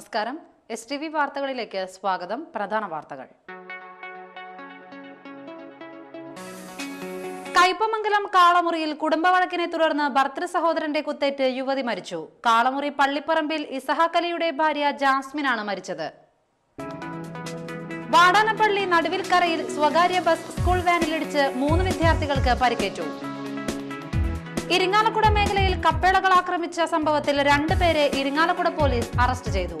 നമസ്കാരം S T V വാർത്തകളിലേക്ക് സ്വാഗതം പ്രധാന വാർത്തകൾ കയ്പമംഗലം കാളമുറിയിൽ കുടുംബവഴക്കിനെ തുടർന്ന് ഭർത്തൃ സഹോദരന്റെ കുത്തേറ്റ് യുവതി മരിച്ചു കാളമുറി പള്ളിപ്പറമ്പിൽ ഇസഹാക്കലിയുടെ ഭാര്യ ജാസ്മിനാണ് മരിച്ചത് വാടാനപ്പള്ളി നടുവിൽക്കരയിൽ സ്വകാര്യ ബസ് സ്കൂൾ വാനിലിടിച്ച് മൂന്ന് വിദ്യാർത്ഥികൾക്ക് പരിക്കേറ്റു ഇരിങ്ങാലക്കുട മേഖലയിൽ കപ്പേളകൾ ആക്രമിച്ച സംഭവത്തിൽ രണ്ടുപേരെ ഇരിങ്ങാലക്കുട പോലീസ് അറസ്റ്റ് ചെയ്തു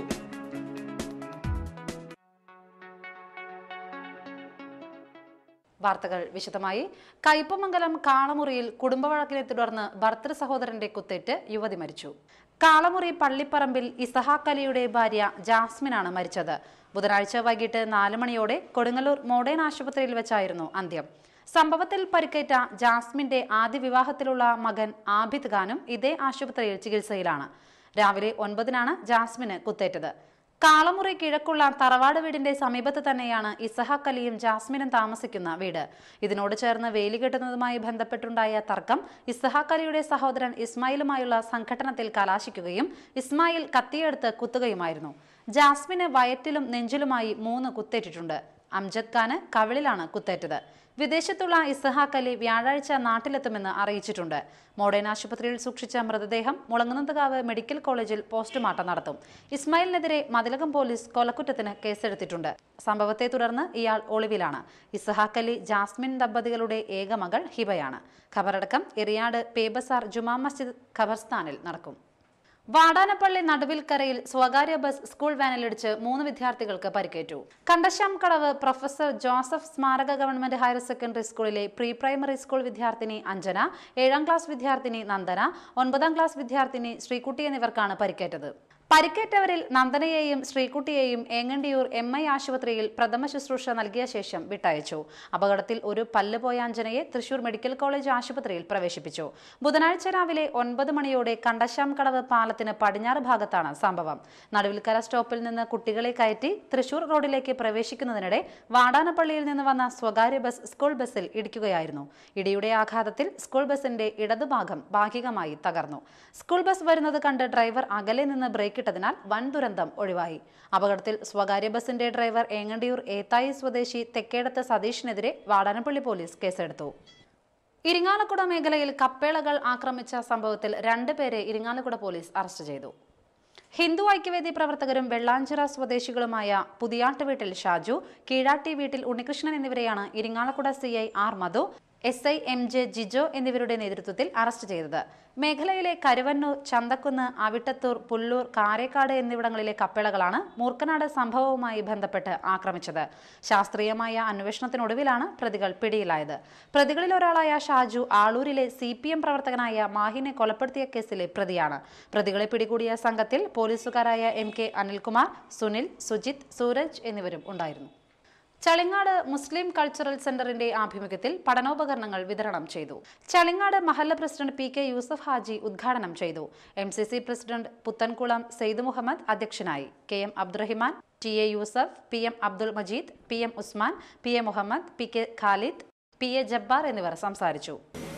വാർത്തകൾ വിശദമായി കയ്പമംഗലം കാളമുറിയിൽ കുടുംബവഴക്കിനെ തുടർന്ന് ഭർത്തൃ സഹോദരന്റെ കുത്തേറ്റ് യുവതി മരിച്ചു കാളമുറി പള്ളിപ്പറമ്പിൽ ഇസഹാക്ക് അലിയുടെ ഭാര്യ ജാസ്മിനാണ് മരിച്ചത് ബുധനാഴ്ച വൈകിട്ട് നാല് മണിയോടെ കൊടുങ്ങല്ലൂർ മോഡേൺ ആശുപത്രിയിൽ വെച്ചായിരുന്നു അന്ത്യം സംഭവത്തിൽ പരിക്കേറ്റ ജാസ്മിന്റെ ആദ്യ വിവാഹത്തിലുള്ള മകൻ ആബിദ് ഖാനും ഇതേ ആശുപത്രിയിൽ ചികിത്സയിലാണ് രാവിലെ ഒൻപതിനാണ് ജാസ്മിന് കുത്തേറ്റത് കാളമുറി കിഴക്കുള്ള തറവാട് വീടിന്റെ സമീപത്ത് തന്നെയാണ് ഇസഹാക്ക് അലിയും ജാസ്മിനും താമസിക്കുന്ന വീട് ഇതിനോട് ചേർന്ന് വേലി കെട്ടുന്നതുമായി ബന്ധപ്പെട്ടുണ്ടായ തർക്കം ഇസഹാക്ക് അലിയുടെ സഹോദരൻ ഇസ്മായിലുമായുള്ള സംഘട്ടനത്തിൽ കലാശിക്കുകയും ഇസ്മായിൽ കത്തിയെടുത്ത് കുത്തുകയുമായിരുന്നു ജാസ്മിന് വയറ്റിലും നെഞ്ചിലുമായി മൂന്ന് കുത്തേറ്റിട്ടുണ്ട് അംജദ് ഖാന് കവിളിലാണ് കുത്തേറ്റത് വിദേശത്തുള്ള ഇസഹാക്ക് അലി വ്യാഴാഴ്ച നാട്ടിലെത്തുമെന്ന് അറിയിച്ചിട്ടുണ്ട് മോഡേൺ ആശുപത്രിയിൽ സൂക്ഷിച്ച മൃതദേഹം മുളങ്ങുന്നത്തുകാവ് മെഡിക്കൽ കോളേജിൽ പോസ്റ്റ്മോർട്ടം നടത്തും ഇസ്മായിലിനെതിരെ മതിലകം പോലീസ് കൊലക്കുറ്റത്തിന് കേസെടുത്തിട്ടുണ്ട് സംഭവത്തെ തുടർന്ന് ഇയാൾ ഒളിവിലാണ് ഇസഹാക്ക് അലി ജാസ്മിൻ ദമ്പതികളുടെ ഏക മകൾ ഹിബയാണ് ഖബറടക്കം എറിയാട് പേബസാർ ജുമാ മസ്ജിദ് ഖബർസ്ഥാനിൽ നടക്കും വാടാനപ്പള്ളി നടുവിൽക്കരയിൽ സ്വകാര്യ ബസ് സ്കൂൾ വാനിലിടിച്ച് മൂന്ന് വിദ്യാർത്ഥികൾക്ക് പരിക്കേറ്റു കണ്ടശ്ശാം കടവ് പ്രൊഫസർ ജോസഫ് സ്മാരക ഗവൺമെന്റ് ഹയർ സെക്കൻഡറി സ്കൂളിലെ പ്രീ പ്രൈമറി സ്കൂൾ വിദ്യാർത്ഥിനി അഞ്ജന ഏഴാം ക്ലാസ് വിദ്യാർത്ഥിനി നന്ദന ഒൻപതാം ക്ലാസ് വിദ്യാർത്ഥിനി ശ്രീകുട്ടി എന്നിവർക്കാണ് പരിക്കേറ്റത് പരിക്കേറ്റവരിൽ നന്ദനയെയും ശ്രീകുട്ടിയെയും ഏങ്ങണ്ടിയൂർ എം ഐ ആശുപത്രിയിൽ പ്രഥമ ശുശ്രൂഷ നൽകിയ ശേഷം വിട്ടയച്ചു അപകടത്തിൽ ഒരു പല്ല് പോയ അഞ്ജനയെ തൃശൂർ മെഡിക്കൽ കോളേജ് ആശുപത്രിയിൽ പ്രവേശിപ്പിച്ചു ബുധനാഴ്ച രാവിലെ ഒൻപത് മണിയോടെ കണ്ടശ്ശാം കടവ് പാലത്തിന് പടിഞ്ഞാറ് ഭാഗത്താണ് സംഭവം നടുവിൽക്കര സ്റ്റോപ്പിൽ നിന്ന് കുട്ടികളെ കയറ്റി തൃശൂർ റോഡിലേക്ക് പ്രവേശിക്കുന്നതിനിടെ വാടാനപ്പള്ളിയിൽ നിന്ന് വന്ന സ്വകാര്യ ബസ് സ്കൂൾ ബസ്സിൽ ഇടിക്കുകയായിരുന്നു ഇടിയുടെ ആഘാതത്തിൽ സ്കൂൾ ബസിന്റെ ഇടതുഭാഗം ഭാഗികമായി തകർന്നു സ്കൂൾ ബസ് വരുന്നത് കണ്ട് ഡ്രൈവർ അകലെ നിന്ന് ബ്രേക്കിട്ടതിനാൽ വൻ ദുരന്തം ഒഴിവായി അപകടത്തിൽ സ്വകാര്യ ബസിന്റെ ഡ്രൈവർ ഏങ്ങണ്ടിയൂർ ഏത്തായി സ്വദേശി തെക്കേടത്ത് സതീഷിനെതിരെ വാടാനപ്പള്ളി പോലീസ് കേസെടുത്തു ഇരിങ്ങാലക്കുട മേഖലയിൽ കപ്പേളകൾ ആക്രമിച്ച സംഭവത്തിൽ രണ്ടുപേരെ ഇരിങ്ങാലക്കുട പോലീസ് അറസ്റ്റ് ചെയ്തു ഹിന്ദു ഐക്യവേദി പ്രവർത്തകരും വെള്ളാഞ്ചിറ സ്വദേശികളുമായ പുതിയാട്ട് വീട്ടിൽ ഷാജു കീഴാട്ടി വീട്ടിൽ ഉണ്ണികൃഷ്ണൻ എന്നിവരെയാണ് Irinjalakuda C I R Madhu S I M J Jijo എന്നിവരുടെ നേതൃത്വത്തിൽ അറസ്റ്റ് ചെയ്തത് മേഖലയിലെ കരുവന്നൂർ ചന്തക്കുന്ന് അവിട്ടത്തൂർ പുല്ലൂർ കാരേക്കാട് എന്നിവിടങ്ങളിലെ കപ്പേളകളാണ് മൂർക്കനാട് സംഭവവുമായി ബന്ധപ്പെട്ട് ആക്രമിച്ചത് ശാസ്ത്രീയമായ അന്വേഷണത്തിനൊടുവിലാണ് പ്രതികൾ പിടിയിലായത് പ്രതികളിൽ ഒരാളായ ഷാജു ആളൂരിലെ സി പി എം പ്രവർത്തകനായ മാഹിനെ കൊലപ്പെടുത്തിയ കേസിലെ പ്രതിയാണ് പ്രതികളെ പിടികൂടിയ സംഘത്തിൽ പോലീസുകാരായ എം കെ അനിൽകുമാർ സുനിൽ സുജിത് സൂരജ് എന്നിവരും ഉണ്ടായിരുന്നു ചളിങ്ങാട് മുസ്ലിം കൾച്ചറൽ സെന്ററിന്റെ ആഭിമുഖ്യത്തിൽ പഠനോപകരണങ്ങൾ വിതരണം ചെയ്തു ചളിങ്ങാട് മഹല്ല president P K Yusuf Haji ഉദ്ഘാടനം ചെയ്തു M C C president Puthenkulam Syed Muhammad അധ്യക്ഷനായി K M Abdurahiman T A Yusuf P M Abdul Majeed P M Usman P A Muhammad P K Khalid P A Jabbar എന്നിവർ സംസാരിച്ചു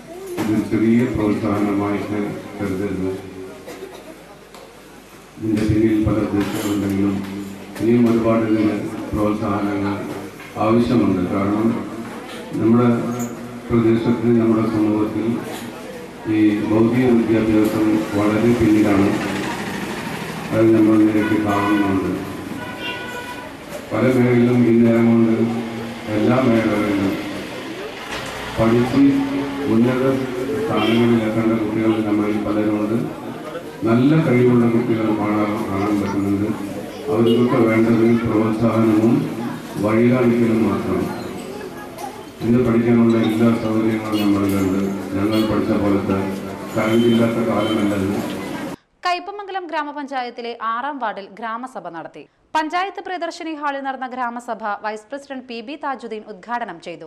ഇത് ചെറിയ പ്രോത്സാഹനമായിട്ട് കരുതരുത് ഇതിൻ്റെ പിന്നിൽ പല ഉദ്ദേശങ്ങളുണ്ടെങ്കിലും ഇനിയും ഒരുപാട് ഇതിന് പ്രോത്സാഹനങ്ങൾ ആവശ്യമുണ്ട് കാരണം നമ്മുടെ പ്രദേശത്ത് നമ്മുടെ സമൂഹത്തിൽ ഈ ഭൗതിക വിദ്യാഭ്യാസം വളരെ പിന്നിലാണ് അത് നമ്മൾ നേരിട്ട് കാണുന്നുണ്ട് പല മേഖലയിലും ഈ നേരം കൊണ്ട് എല്ലാ മേഖലകളിലും പഠിച്ച് ഉന്നത സ്ഥാനങ്ങളിലെത്തേണ്ട കുട്ടികൾ നമ്മളിൽ പലരുമുണ്ട് നല്ല കഴിവുള്ള കുട്ടികൾ കാണാൻ കാണാൻ പറ്റുന്നുണ്ട് അവർക്കൊക്കെ വേണ്ടത് പ്രോത്സാഹനവും വഴികാണിക്കലും മാത്രം ഇന്ന് പഠിക്കാനുള്ള എല്ലാ സൗകര്യങ്ങളും നമ്മളിലുണ്ട് ഞങ്ങൾ പഠിച്ച പോലത്തെ കറണ്ടില്ലാത്ത കാലമല്ലത് കയ്പമംഗലം ഗ്രാമപഞ്ചായത്തിലെ ആറാം വാർഡിൽ ഗ്രാമസഭ നടത്തി പഞ്ചായത്ത് പ്രിയദർശിനി ഹാളിൽ നടന്ന gramasabha vice president P B Thajudheen ഉദ്ഘാടനം ചെയ്തു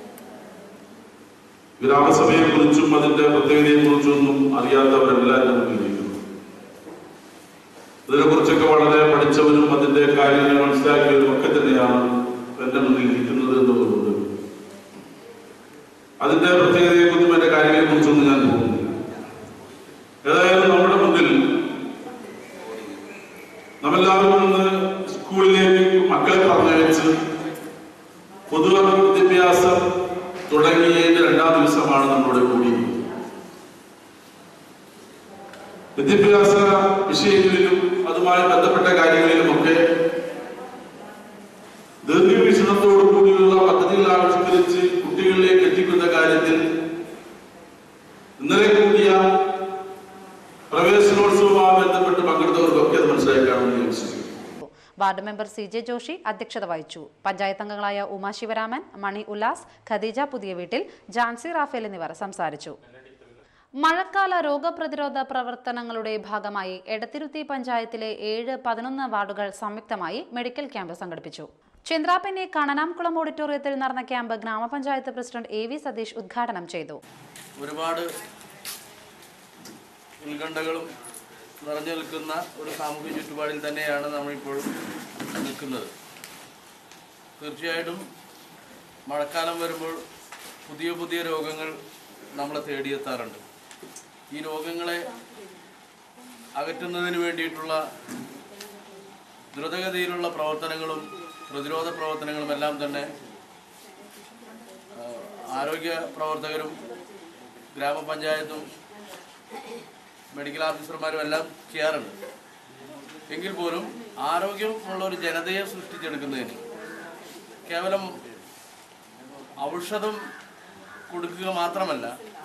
ഗ്രാമസഭയെ കുറിച്ചും അതിന്റെ പ്രത്യേകതയെ കുറിച്ചൊന്നും അറിയാത്തവരെല്ലാവരും മുന്നിലിരിക്കുന്നു ഇതിനെക്കുറിച്ചൊക്കെ വളരെ പഠിച്ചവരും അതിന്റെ കാര്യങ്ങൾ മനസ്സിലാക്കിയവരും ഒക്കെ തന്നെയാണ് എന്റെ മുന്നിൽ ഇരിക്കുന്നത് എന്നുള്ളതുകൊണ്ട് അതിന്റെ പ്രത്യേകതയെ കുറിച്ചും അതിന്റെ കാര്യങ്ങളെ കുറിച്ചൊന്നും ഞാൻ പോകുന്നില്ല ഏതായാലും നമ്മുടെ മുന്നിൽ നമ്മെല്ലാവരും ഇന്ന് വിദ്യാഭ്യാസ വിഷയങ്ങളിലും അതുമായി ബന്ധപ്പെട്ട കാര്യങ്ങളിലുമൊക്കെ ദീർഘവീക്ഷണത്തോടു കൂടിയുള്ള പദ്ധതികൾ ആവിഷ്കരിച്ച് കുട്ടികളിലേക്ക് എത്തിക്കുന്ന കാര്യത്തിൽ ഇന്നലെ കൂടിയ പ്രവേശനോത്സവവുമായി ബന്ധപ്പെട്ട് പങ്കെടുത്തവർക്കൊക്കെ അത് മനസ്സിലാക്കാമെന്ന് ഞാൻ വിശ്വസിക്കുന്നു ward member C J Joshy അധ്യക്ഷത വഹിച്ചു പഞ്ചായത്ത് അംഗങ്ങളായ ഉമാ ശിവരാമൻ മണി ഉല്ലാസ് ഖദീജ പുതിയ വീട്ടിൽ ജാൻസി റാഫേൽ എന്നിവർ സംസാരിച്ചു മഴക്കാല രോഗപ്രതിരോധ പ്രവർത്തനങ്ങളുടെ ഭാഗമായി എടത്തിരുത്തി പഞ്ചായത്തിലെ ഏഴ് പതിനൊന്ന് വാർഡുകൾ സംയുക്തമായി മെഡിക്കൽ ക്യാമ്പ് സംഘടിപ്പിച്ചു ചന്ദ്രാപിന്നി കണനാംകുളം ഓഡിറ്റോറിയത്തിൽ നടന്ന ക്യാമ്പ് ഗ്രാമപഞ്ചായത്ത് പ്രസിഡന്റ് എ വി സതീഷ് ഉദ്ഘാടനം ചെയ്തു ഒരുപാട് ഉത്കണ്ഠകളും നിറഞ്ഞു നിൽക്കുന്ന ഒരു സാമൂഹ്യ ചുറ്റുപാടിൽ തന്നെയാണ് നമ്മളിപ്പോൾ നിൽക്കുന്നത് തീർച്ചയായിട്ടും മഴക്കാലം വരുമ്പോൾ പുതിയ പുതിയ രോഗങ്ങൾ നമ്മളെ തേടിയെത്താറുണ്ട് ഈ രോഗങ്ങളെ അകറ്റുന്നതിന് വേണ്ടിയിട്ടുള്ള ദ്രുതഗതിയിലുള്ള പ്രവർത്തനങ്ങളും പ്രതിരോധ പ്രവർത്തനങ്ങളും എല്ലാം തന്നെ ആ, ആരോഗ്യ പ്രവർത്തകരും ഗ്രാമപഞ്ചായത്തും മെഡിക്കൽ ഓഫീസർമാരും എല്ലാം ചെയ്യാറുണ്ട് എങ്കിൽ പോലും ആരോഗ്യമുള്ള ഒരു ജനതയെ സൃഷ്ടിച്ചെടുക്കുന്നതിന് കേവലം ഔഷധം കൊടുക്കുക മാത്രമല്ല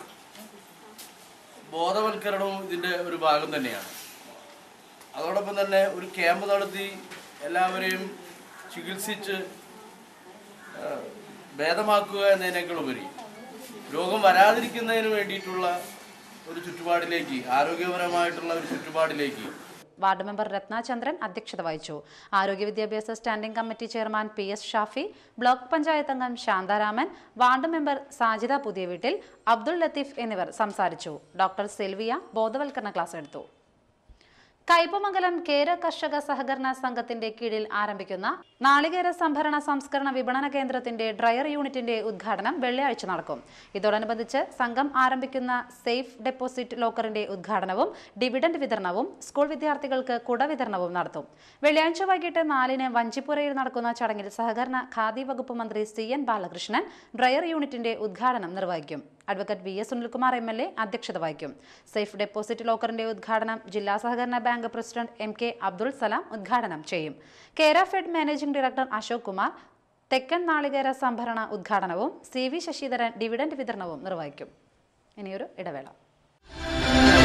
ബോധവൽക്കരണവും ഇതിൻ്റെ ഒരു ഭാഗം തന്നെയാണ് അതോടൊപ്പം തന്നെ ഒരു ക്യാമ്പ് നടത്തി എല്ലാവരെയും ചികിത്സിച്ച് ആ, ഭേദമാക്കുക എന്നതിനേക്കാൾ ഉപരി രോഗം വരാതിരിക്കുന്നതിന് വേണ്ടിയിട്ടുള്ള ഒരു ചുറ്റുപാടിലേക്ക് ആരോഗ്യപരമായിട്ടുള്ള ഒരു ചുറ്റുപാടിലേക്ക് വാർഡ് മെമ്പർ രത്നാചന്ദ്രൻ അധ്യക്ഷത വഹിച്ചു ആരോഗ്യ വിദ്യാഭ്യാസ standing committee chairman P S Shafi block panchayat അംഗം ശാന്താരാമൻ വാർഡ് മെമ്പർ സാജിദ പുതിയവീട്ടിൽ അബ്ദുൾ ലത്തീഫ് എന്നിവർ സംസാരിച്ചു ഡോക്ടർ സെൽവിയ ബോധവൽക്കരണ ക്ലാസ് എടുത്തു കയ്പമംഗലം കേര കർഷക സഹകരണ സംഘത്തിന്റെ കീഴിൽ ആരംഭിക്കുന്ന നാളികേര സംഭരണ സംസ്കരണ വിപണന കേന്ദ്രത്തിന്റെ ഡ്രയർ യൂണിറ്റിന്റെ ഉദ്ഘാടനം വെള്ളിയാഴ്ച നടക്കും ഇതോടനുബന്ധിച്ച് സംഘം ആരംഭിക്കുന്ന സേഫ് ഡെപ്പോസിറ്റ് ലോക്കറിന്റെ ഉദ്ഘാടനവും ഡിവിഡന്റ് വിതരണവും സ്കൂൾ വിദ്യാർത്ഥികൾക്ക് കുട വിതരണവും നടത്തും വെള്ളിയാഴ്ച വൈകിട്ട് നാലിന് വഞ്ചിപ്പുരയിൽ നടക്കുന്ന ചടങ്ങിൽ സഹകരണ ഖാദി വകുപ്പ് മന്ത്രി സി എൻ ബാലകൃഷ്ണൻ ഡ്രയർ യൂണിറ്റിന്റെ ഉദ്ഘാടനം നിർവഹിക്കും advocate V S Sunilkumar M L A അധ്യക്ഷത വഹിക്കും സേഫ് ഡെപ്പോസിറ്റ് ലോക്കറിന്റെ ഉദ്ഘാടനം ജില്ലാ സഹകരണ bank president M K Abdul Salam ഉദ്ഘാടനം ചെയ്യും Kerafed managing director Ashok Kumar തെക്കൻ നാളികേര സംഭരണ ഉദ്ഘാടനവും സി വി ശശിധരൻ ഡിവിഡന്റ് വിതരണവും നിർവഹിക്കും ഇനിയൊരു ഇടവേള